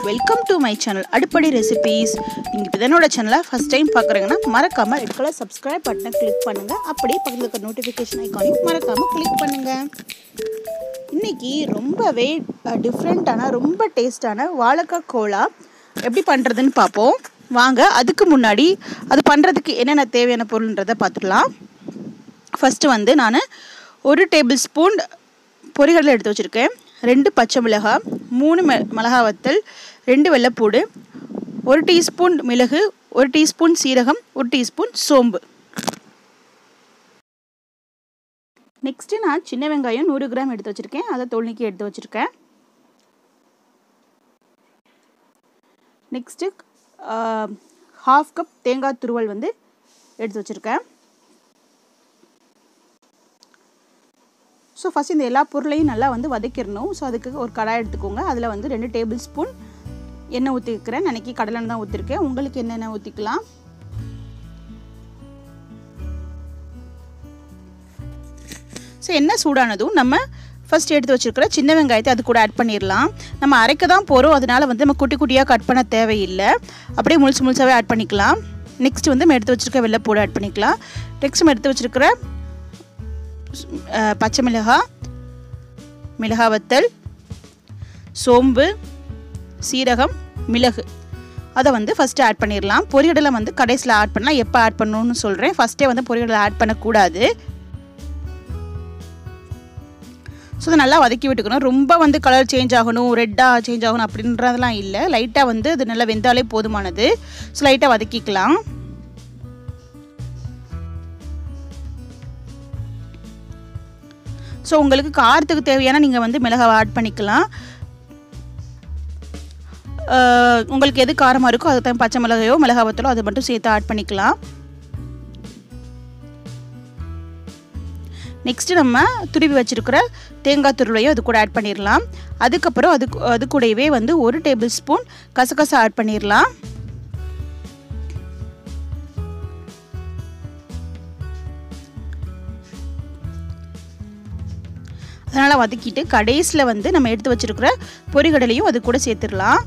welcome to my channel Aduppadi recipes நீங்கள் இப்போ என்னோட சேனலை ஃபஸ்ட் டைம் பார்க்குறீங்கன்னா மறக்காமல் ரெட் கலர் சப்ஸ்கிரைப் பட்டனை கிளிக் பண்ணுங்கள் அப்படியே பக்கத்தில் இருக்க நோட்டிஃபிகேஷன் ஐக்கானையும் மறக்காமல் கிளிக் பண்ணுங்கள் இன்றைக்கி ரொம்பவே டிஃப்ரெண்ட்டான ரொம்ப டேஸ்டான வாழைக்காய் கோலா எப்படி பண்ணுறதுன்னு பார்ப்போம் வாங்க அதுக்கு முன்னாடி அது பண்ணுறதுக்கு என்னென்ன தேவையான பொருள்ன்றதை பார்த்துக்கலாம் ஃபஸ்ட்டு வந்து நான் ஒரு டேபிள் ஸ்பூன் பொரிகடலை எடுத்து வச்சுருக்கேன் ரெண்டு பச்சை மிளகாய் மூணு மிள மிளகா வத்தல் ரெண்டு வெள்ளைப்பூடு ஒரு டீஸ்பூன் மிளகு ஒரு டீஸ்பூன் சீரகம் ஒரு டீஸ்பூன் சோம்பு நெக்ஸ்ட்டு நான் சின்ன வெங்காயம் நூறு கிராம் எடுத்து வச்சுருக்கேன் அதை தோல் நீக்கி எடுத்து வச்சுருக்கேன் நெக்ஸ்ட்டு ஹாஃப் கப் தேங்காய் துருவல் வந்து எடுத்து வச்சுருக்கேன் ஸோ ஃபஸ்ட் இந்த எல்லா பொருளையும் நல்லா வந்து வதக்கிடணும் ஸோ அதுக்கு ஒரு கடாய் எடுத்துக்கோங்க அதில் வந்து ரெண்டு டேபிள் ஸ்பூன் எண்ணெய் ஊற்றிக்கிறேன் நினைக்கி கடலெண்ணெய் தான் ஊற்றிருக்கேன் உங்களுக்கு என்னென்ன ஊற்றிக்கலாம் ஸோ எண்ணெய் சூடானதும் நம்ம ஃபஸ்ட் எடுத்து வச்சுருக்கிற சின்ன வெங்காயத்தை அது கூட ஆட் பண்ணிடலாம் நம்ம அரைக்க தான் போகிறோம் அதனால் வந்து நம்ம குட்டி குட்டியாக கட் பண்ண தேவையில்லை அப்படியே முழுசு முழுசாகவே ஆட் பண்ணிக்கலாம் நெக்ஸ்ட் வந்து நம்ம எடுத்து வச்சுருக்க வெள்ளைப்பூடு ஆட் பண்ணிக்கலாம் நெக்ஸ்ட் நம்ம எடுத்து வச்சுருக்கிற பச்சை மிளகாய் மிளகா வத்தல் சோம்பு சீரகம் மிளகு அதை வந்து ஃபஸ்ட்டு ஆட் பண்ணிடலாம் பொரியடலை வந்து கடைசியில் ஆட் பண்ணலாம் எப்போ ஆட் பண்ணணும்னு சொல்கிறேன் ஃபஸ்ட்டே வந்து பொரியடலை ஆட் பண்ணக்கூடாது ஸோ அதை நல்லா வதக்கி விட்டுக்கணும் ரொம்ப வந்து கலர் சேஞ்ச் ஆகணும் ரெட்டாக சேஞ்ச் ஆகணும் அப்படின்றதெல்லாம் இல்லை லைட்டாக வந்து இது நல்லா வெந்தாலே போதுமானது ஸோ லைட்டாக வதக்கிக்கலாம் ஸோ உங்களுக்கு காரத்துக்கு தேவையான நீங்கள் வந்து மிளகாவை ஆட் பண்ணிக்கலாம் உங்களுக்கு எது காரமாக இருக்கோ அதுக்கு தான் பச்சை மிளகையோ மிளகாவத்தலோ அதை மட்டும் சேர்த்து ஆட் பண்ணிக்கலாம் நெக்ஸ்ட்டு நம்ம துருவி வச்சுருக்கிற தேங்காய் துருளையும் அது கூட ஆட் பண்ணிடலாம் அதுக்கப்புறம் அது அது கூடவே வந்து ஒரு டேபிள் ஸ்பூன் கசகசா ஆட் பண்ணிடலாம் அதனால் வதக்கிட்டு கடைசியில் வந்து நம்ம எடுத்து வச்சுருக்கிற பொரிகடலையும் அது கூட சேர்த்துடலாம்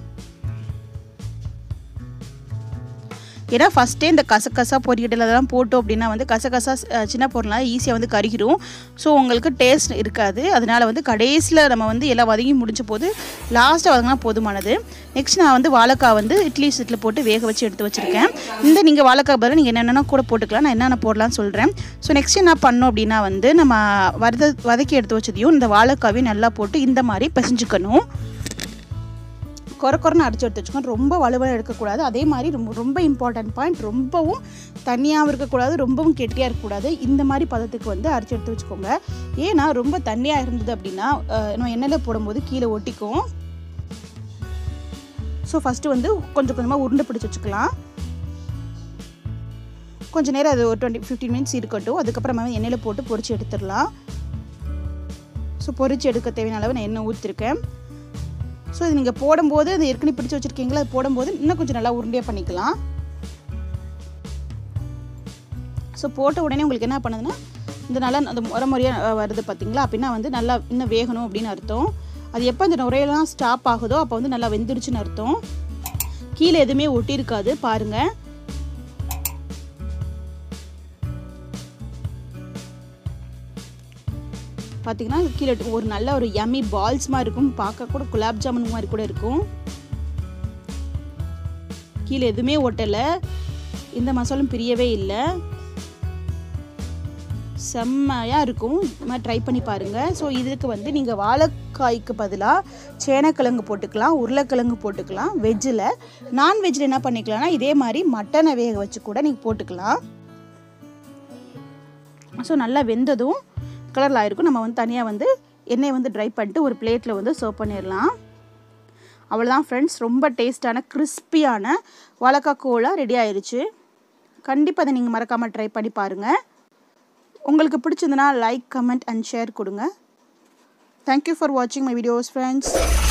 ஏன்னா ஃபஸ்ட்டே இந்த கசகசா பொரியடல் அதெல்லாம் போட்டோம் அப்படின்னா வந்து கசகசா சின்ன பொருளாக ஈஸியாக வந்து கருகிரும் ஸோ உங்களுக்கு டேஸ்ட் இருக்காது அதனால் வந்து கடைசியில் நம்ம வந்து எல்லாம் வதங்கி முடிஞ்ச போது லாஸ்ட்டாக வதங்கினா போதுமானது நெக்ஸ்ட் நான் வந்து வாழைக்காய் வந்து இட்லி செட்டில் போட்டு வேக வச்சு எடுத்து வச்சுருக்கேன் இந்த நீங்கள் வாழைக்காய் பதில் நீங்கள் என்னென்ன கூட போட்டுக்கலாம் நான் என்னென்ன போடலாம்னு சொல்கிறேன் ஸோ நெக்ஸ்ட் என்ன பண்ணோம் அப்படின்னா வந்து நம்ம வத வதக்கி எடுத்து வச்சதையும் இந்த வாழைக்காவையும் நல்லா போட்டு இந்த மாதிரி பிசைஞ்சுக்கணும் குறை குறைன்னு அடிச்சு எடுத்து வச்சுக்கணும் ரொம்ப வலுவலாக எடுக்கக்கூடாது அதே மாதிரி ரொம்ப ரொம்ப இம்பார்ட்டன்ட் பாயிண்ட் ரொம்பவும் தண்ணியாகவும் இருக்கக்கூடாது ரொம்பவும் கெட்டியாக இருக்கக்கூடாது இந்த மாதிரி பதத்துக்கு வந்து அரைச்சி எடுத்து வச்சுக்கோங்க ஏன்னா ரொம்ப தண்ணியாக இருந்தது அப்படின்னா நம்ம எண்ணெயில் போடும்போது கீழே ஒட்டிக்கும் ஸோ ஃபஸ்ட்டு வந்து கொஞ்சம் கொஞ்சமாக உருண்டை பிடிச்சி வச்சுக்கலாம் கொஞ்சம் நேரம் அது ஒரு டுவெண்ட்டி ஃபிஃப்டீன் மினிட்ஸ் இருக்கட்டும் அதுக்கப்புறமா எண்ணெயில் போட்டு பொறிச்சு எடுத்துடலாம் ஸோ பொறிச்சு எடுக்க தேவையான அளவு நான் எண்ணெய் ஊற்றிருக்கேன் ஸோ இது நீங்கள் போடும்போது அது ஏற்கனவே பிடிச்சி வச்சுருக்கீங்களா அது போடும்போது இன்னும் கொஞ்சம் நல்லா உருண்டையாக பண்ணிக்கலாம் ஸோ போட்ட உடனே உங்களுக்கு என்ன பண்ணுதுன்னா இந்த நல்லா அந்த முறை முறையாக வருது பார்த்தீங்களா அப்படின்னா வந்து நல்லா இன்னும் வேகணும் அப்படின்னு அர்த்தம் அது எப்போ இந்த நுரையெல்லாம் ஸ்டாப் ஆகுதோ அப்போ வந்து நல்லா வெந்துடுச்சுன்னு அர்த்தம் கீழே எதுவுமே ஒட்டியிருக்காது பாருங்கள் பார்த்தீங்கன்னா கீழே ஒரு நல்ல ஒரு யம்மி பால்ஸ் மாதிரி இருக்கும் பார்க்க கூட குலாப் ஜாமுன் மாதிரி கூட இருக்கும் கீழே எதுவுமே ஒட்டலை இந்த மசாலும் பிரியவே இல்லை செம்மையாக இருக்கும் இது மாதிரி ட்ரை பண்ணி பாருங்கள் ஸோ இதுக்கு வந்து நீங்கள் வாழைக்காய்க்கு பதிலாக சேனக்கிழங்கு போட்டுக்கலாம் உருளைக்கிழங்கு போட்டுக்கலாம் வெஜ்ஜில் நான்வெஜ்ஜில் என்ன பண்ணிக்கலாம்னா இதே மாதிரி மட்டனை வேக வச்சு கூட நீங்கள் போட்டுக்கலாம் ஸோ நல்லா வெந்ததும் கலரில் ஆயிருக்கும் நம்ம வந்து தனியாக வந்து எண்ணெயை வந்து ட்ரை பண்ணிட்டு ஒரு பிளேட்டில் வந்து சர்வ் பண்ணிடலாம் அவ்வளோதான் ஃப்ரெண்ட்ஸ் ரொம்ப டேஸ்டான கிறிஸ்பியான வாழைக்காய் கோலா ரெடி ஆயிடுச்சு கண்டிப்பாக அதை நீங்கள் மறக்காமல் ட்ரை பண்ணி பாருங்கள் உங்களுக்கு பிடிச்சிருந்தனா லைக் கமெண்ட் அண்ட் ஷேர் கொடுங்க தேங்க்யூ ஃபார் வாட்சிங் மை வீடியோஸ் ஃப்ரெண்ட்ஸ்